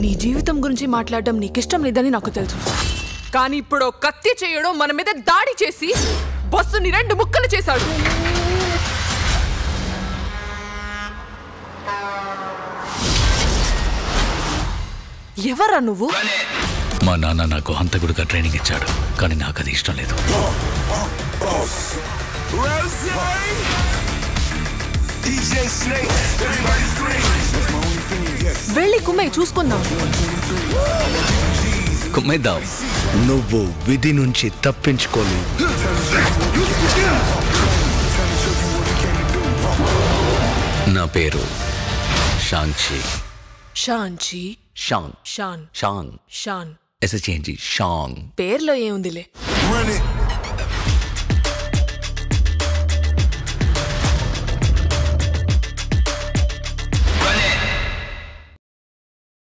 నీ జీవితం గురించి మాట్లాడడం నీకిష్టం లేదని నాకు తెలుసు కానీ ఇప్పుడు ఓ కత్తి చేయడం మన మీద దాడి చేసి బస్సుని రెండు ముక్కలు చేశాడు ఎవరా నువ్వు మా నాన్న నాకు హంతకుడిగా ట్రైనింగ్ ఇచ్చాడు కానీ నాకు అది ఇష్టం లేదు DJ Snake, everybody scream. That's my only thing, yes. వెళ్ళి కుమ్మై చూసుకుందాం కుమ్మేద్దాం నువ్వు విధి నుంచి తప్పించుకోలేవు నా పేరు షాంక్షి షాంచి షాంగ్ షాన్ షాంగ్ షాన్ ఎస్ఎస్ఏంజి షాంగ్ పేర్లో ఏముందిలే Run it.